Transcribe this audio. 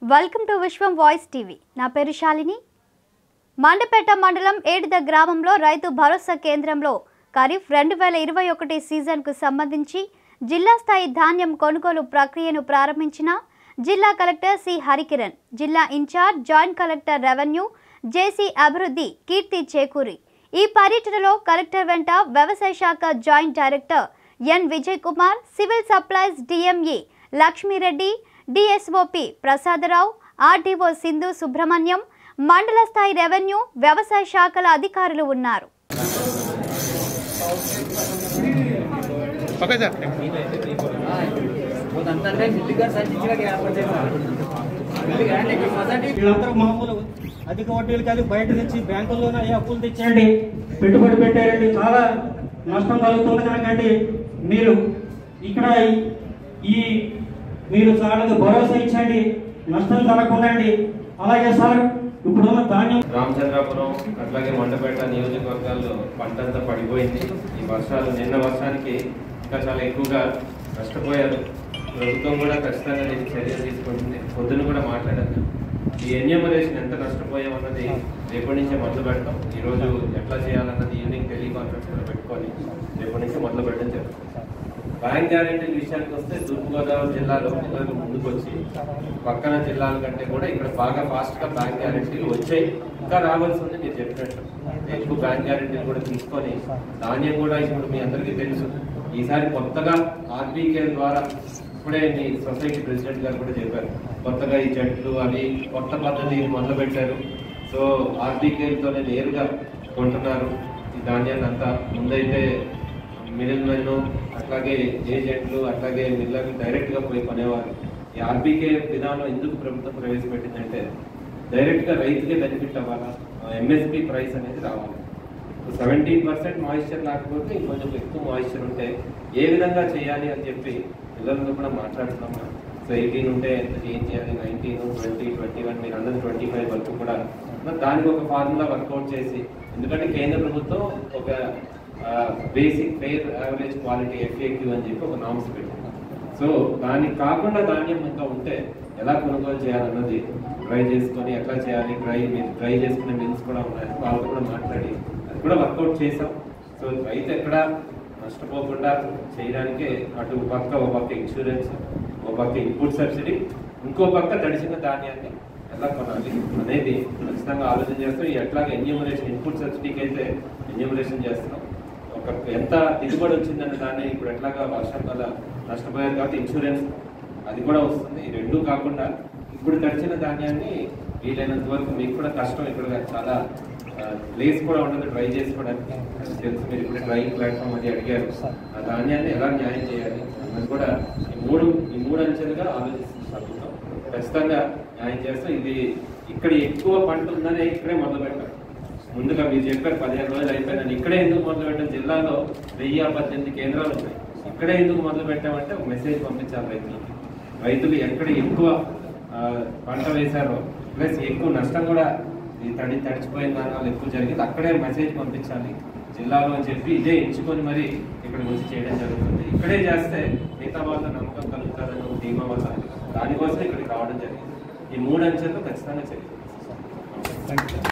welcome to Vishwam voice TV నా పేరు శాలిని మండపేట మండలం ఏడిద గ్రామంలో రైతు భరోసా కేంద్రంలో ఖరీఫ్ రెండు వేల ఇరవై ఒకటి సీజన్కు సంబంధించి జిల్లా స్థాయి ధాన్యం కొనుగోలు ప్రక్రియను ప్రారంభించిన జిల్లా కలెక్టర్ సి హరికిరణ్ జిల్లా incharge joint collector revenue JC అభివృద్ధి కీర్తి చేకూరి ఈ పర్యటనలో కలెక్టర్ వెంట వ్యవసాయ శాఖ joint director N Vijay Kumar civil supplies DME Lakshmireddy DSOP Prasadarao RDO Sindhu Subrahmanyam మండల స్థాయి రెవెన్యూ వ్యవసాయ శాఖల అధికారులు ఉన్నారు ఓకే సార్ వీళ్ళందరూ మామూలు అధిక వడ్డీలు కలిగి బయట తెచ్చి బ్యాంకుల్లోనే అయ్యే అప్పులు తెచ్చేయండి పెట్టుబడి పెట్టారండి చాలా నష్టం కలుగుతుంది కనుకండి మీరు ఇక్కడ ఈ మీరు చాలా భరోసా ఇచ్చండి నష్టం జరగకుండా అండి అలాగే సార్ ఇప్పుడున్న ధాన్యం రామచంద్రాపురం అట్లాగే మండపేట నియోజకవర్గాల్లో పంట అంతా పడిపోయింది ఈ వర్షాలు నిన్న వర్షానికి ఇంకా చాలా ఎక్కువగా నష్టపోయారు ప్రభుత్వం కూడా ఖచ్చితంగా దీనికి చర్యలు తీసుకుంటుంది పొద్దున కూడా మాట్లాడాను ఈ ఎన్యూమరేషన్ ఎంత నష్టపోయామన్నది రేపటి నుంచే మొదలు పెడతాం ఈరోజు ఎట్లా చేయాలన్నది ఈవినింగ్ టెలికాన్ఫరెన్స్ కూడా పెట్టుకొని రేపటి నుంచి మొదలు పెట్టడం జరుగుతుంది బ్యాంక్ గ్యారెంటీ విషయానికి వస్తే తూర్పుగోదావరి జిల్లాలో పిల్లలు ముందుకు వచ్చి పక్కన జిల్లాల కంటే కూడా ఇక్కడ బాగా ఫాస్ట్ గా బ్యాంక్ గ్యారెంటీలు వచ్చాయి ఇంకా రావాల్సి ఉంది మీరు చెప్పినట్టు ఎక్కువ బ్యాంక్ గ్యారెంటీలు కూడా తీసుకొని ధాన్యం కూడా ఇప్పుడు మీ అందరికీ తెలుసు ఈసారి కొత్తగా ఆర్బీకే ద్వారా ఇప్పుడే మీ సొసైటీ ప్రెసిడెంట్ గారు కూడా చెప్పారు కొత్తగా ఈ జట్లు అవి కొత్త పద్ధతి మొదలు పెట్టారు సో ఆర్బీకేలతోనే నేరుగా కొంటున్నారు ఈ ధాన్యాన్ని అంతా ముందైతే మిడిల్ మెన్ అట్లాగే ఏజెంట్లు అట్లాగే మిల్లర్లు డైరెక్ట్ గా పోయి కొనేవారు ఈ ఆర్బీకే విధానం ఎందుకు ప్రభుత్వం ప్రవేశపెట్టిందంటే డైరెక్ట్ గా రైతుకే బెనిఫిట్ అవ్వాలా ఎంఎస్పి ప్రైస్ అనేది రావాలి సెవెంటీన్ పర్సెంట్ మాయిశ్చర్ లేకపోతే ఇంకొంచెం ఎక్కువ మాయిశ్చర్ ఉంటే ఏ విధంగా చేయాలి అని చెప్పి పిల్లలతో కూడా మాట్లాడుతున్నాం సో ఎయిటీన్ ఉంటే ఎంత చేంజ్ చేయాలి నైన్టీన్ ట్వంటీ ట్వంటీ వన్ మీరు అందరూ ట్వంటీ ఫైవ్ వరకు కూడా మరి దానికి ఒక ఫార్ములా వర్కౌట్ చేసి ఎందుకంటే కేంద్ర ప్రభుత్వం ఒక basic fair average quality FAQ అని చెప్పి ఒక నామ్స్ పెట్టింది సో దానికి కాకుండా ధాన్యం ఇంకా ఉంటే ఎలా కొనుగోలు చేయాలన్నది ట్రై చేసుకొని ఎట్లా చేయాలి ట్రై మీరు ట్రై చేసుకునే మిల్స్ కూడా ఉన్నాయి వాళ్ళతో కూడా మాట్లాడి అది కూడా వర్కౌట్ చేసాం సో రైతు ఎక్కడ నష్టపోకుండా చేయడానికే అటు పక్క ఒక పక్క ఇన్సూరెన్స్ ఒక పక్క ఇన్పుట్ సబ్సిడీ ఇంకో పక్క తడిసిన ధాన్యాన్ని ఎలా కొనాలి అనేది ఖచ్చితంగా ఆలోచన చేస్తాం ఎట్లాగ ఎన్యూమరేషన్ ఇన్పుట్ సబ్సిడీకి అయితే ఎన్యూమరేషన్ చేస్తున్నాం ఒక ఎంత దిగుబడి వచ్చిందనే దాన్ని ఇప్పుడు ఎట్లాగా వర్షం వల్ల నష్టపోయారు కాబట్టి ఇన్సూరెన్స్ అది కూడా వస్తుంది ఈ రెండు కాకుండా ఇప్పుడు తడిచిన ధాన్యాన్ని వీలైనంత వరకు మీకు కూడా కష్టం ఇక్కడ చాలా ప్లేస్ కూడా ఉండదు ట్రై చేసుకోవడానికి అది తెలుసు మీరు ఇప్పుడు ట్రై ప్లాట్ఫామ్ అది అడిగారు ఆ ధాన్యాన్ని ఎలా న్యాయం చేయాలి అన్నది కూడా ఈ మూడు ఈ మూడు అంచెలుగా ఆలోచిస్తుంది ప్రభుత్వం ఖచ్చితంగా న్యాయం చేస్తాం ఇది ఇక్కడ ఎక్కువ పంట ఉందనే ఇక్కడే మొదలు పెట్టారు ముందుగా మీరు చెప్పారు పదిహేను రోజులు అయిపోయిందని ఇక్కడే ఎందుకు మొదలు పెట్టాం జిల్లాలో వెయ్యి పద్దెనిమిది కేంద్రాలు ఉన్నాయి ఇక్కడే ఎందుకు మొదలు పెట్టామంటే ఒక మెసేజ్ పంపించాలి రైతులకి రైతులు ఎక్కడ ఎక్కువ ఆ, పంట వేశారో ప్లస్ ఎక్కువ నష్టం కూడా ఈ తడి తడిచిపోయిన దానివల్ల ఎక్కువ జరిగింది అక్కడే మెసేజ్ పంపించాలి జిల్లాలో అని చెప్పి ఇదే ఎంచుకొని మరి ఇక్కడ వచ్చి చేయడం జరుగుతుంది ఇక్కడే చేస్తే మిగతా వాళ్ళ నమ్మకం కలుగుతారని ఒక ధీమా వల్ల దానికోసం ఇక్కడికి రావడం జరిగింది ఈ మూడు అంచెల్లో ఖచ్చితంగా జరిగింది